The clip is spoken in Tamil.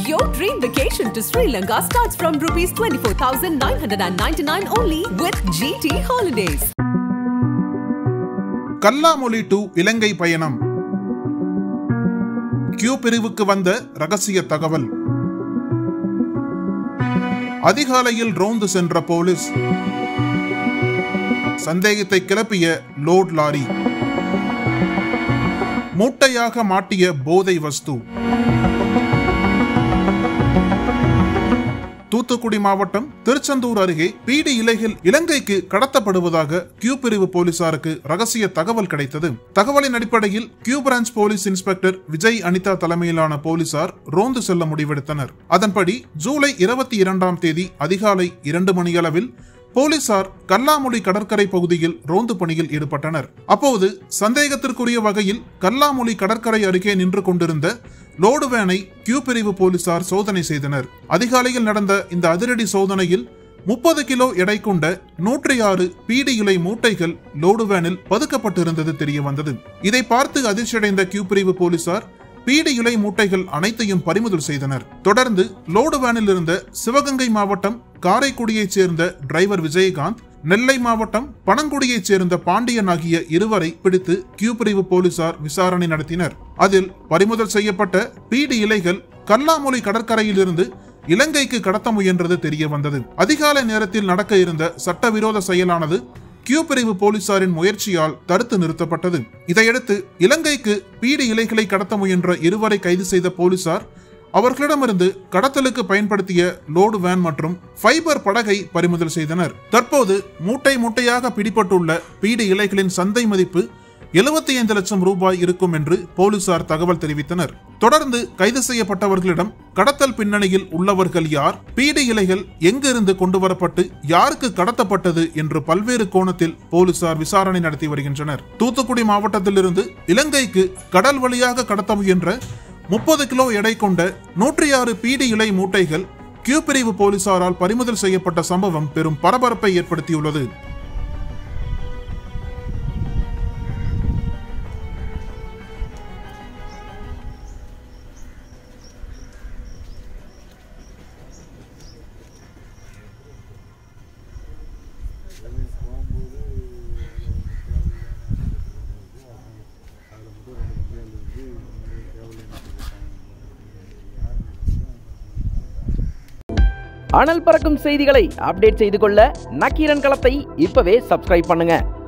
Your dream vacation to Sri Lanka starts from rupees 24,999 only with GT Holidays. Kallamozhi to Ilangai பயணம் கியூ பிரிவுக்கு வந்த ரகசிய தகவல் அதிகாலையில் ரோந்து சென்ற போலீஸ் சந்தேகத்தை கிளப்பிய லோட் லாரி மூட்டையாக மாட்டிய போதை வஸ்து தூத்துக்குடி மாவட்டம் திருச்செந்தூர் அருகே பீடி இலைகள் இலங்கைக்கு கடத்தப்படுவதாக கியூ பிரிவு போலீசாருக்கு ரகசிய தகவல் கிடைத்தது தகவலின் அடிப்படையில் Q branch police inspector Vijay Anitha தலைமையிலான போலீசார் ரோந்து செல்ல முடிவெடுத்தனர் அதன்படி ஜூலை இருபத்தி இரண்டாம் தேதி அதிகாலை இரண்டு மணியளவில் போலீசார் கல்லாமொழி கடற்கரை பகுதியில் ரோந்து பணியில் ஈடுபட்டனர் அப்போது சந்தேகத்திற்குரிய வகையில் கல்லாமொழி கடற்கரை அருகே நின்று கொண்டிருந்த லோடு வேனை கியூ பிரிவு போலீசார் சோதனை செய்தனர் அதிகாலையில் நடந்த இந்த அதிரடி சோதனையில் முப்பது கிலோ எடை கொண்ட நூற்றி ஆறு பீடி இலை மூட்டைகள் லோடு வேனில் பதுக்கப்பட்டிருந்தது தெரிய வந்தது இதை பார்த்து அதிர்ச்சியடைந்த கியூ பிரிவு போலீசார் பீடி இலை மூட்டைகள் அனைத்தையும் பறிமுதல் செய்தனர் தொடர்ந்து லோடு வேனில் இருந்த சிவகங்கை மாவட்டம் காரைக்குடியைச் சேர்ந்த டிரைவர் விஜயகாந்த் நெல்லை மாவட்டம் பனங்குடியைச் சேர்ந்த பாண்டியன் ஆகிய இருவரை பிடித்து கியூ பிரிவு போலீசார் விசாரணை நடத்தினர் அதில் பறிமுதல் செய்யப்பட்ட பீடி இலைகள் கல்லாமொழி கடற்கரையிலிருந்து இலங்கைக்கு கடத்த முயன்றது தெரிய வந்தது அதிகாலை நேரத்தில் நடக்க இருந்த சட்டவிரோத செயலானது கியூ பிரிவு போலீசாரின் முயற்சியால் தடுத்து நிறுத்தப்பட்டது இதையடுத்து இலங்கைக்கு பீடி இலைகளை கடத்த முயன்ற இருவரை கைது செய்த போலீசார் அவர்களிடமிருந்து கடத்தலுக்கு பயன்படுத்திய லோடு வேன் மற்றும் ஃபைபர் படகை பறிமுதல் செய்தனர் தற்போது மூட்டை மூட்டையாக பிடிபட்டுள்ள பீடி இலைகளின் சந்தை மதிப்பு எழுபத்தி ஐந்து லட்சம் ரூபாய் இருக்கும் என்று போலீசார் தகவல் தெரிவித்தனர் தொடர்ந்து கைது செய்யப்பட்டவர்களிடம் கடத்தல் பின்னணியில் உள்ளவர்கள் யார் பீடி இலைகள் எங்கிருந்து கொண்டு வரப்பட்டு யாருக்கு கடத்தப்பட்டது என்று பல்வேறு கோணத்தில் போலீசார் விசாரணை நடத்தி வருகின்றனர் தூத்துக்குடி மாவட்டத்திலிருந்து இலங்கைக்கு கடல் வழியாக கடத்த முயன்ற முப்பது கிலோ எடை கொண்ட நூற்றி ஆறு பீடி இலை மூட்டைகள் கியூ பிரிவு போலீசாரால் பறிமுதல் செய்யப்பட்ட சம்பவம் பெரும் பரபரப்பை ஏற்படுத்தியுள்ளது அனல் பறக்கும் செய்திகளை அப்டேட் செய்து கொள்ள நக்கீரன் களத்தை இப்பவே சப்ஸ்கிரைப் பண்ணுங்க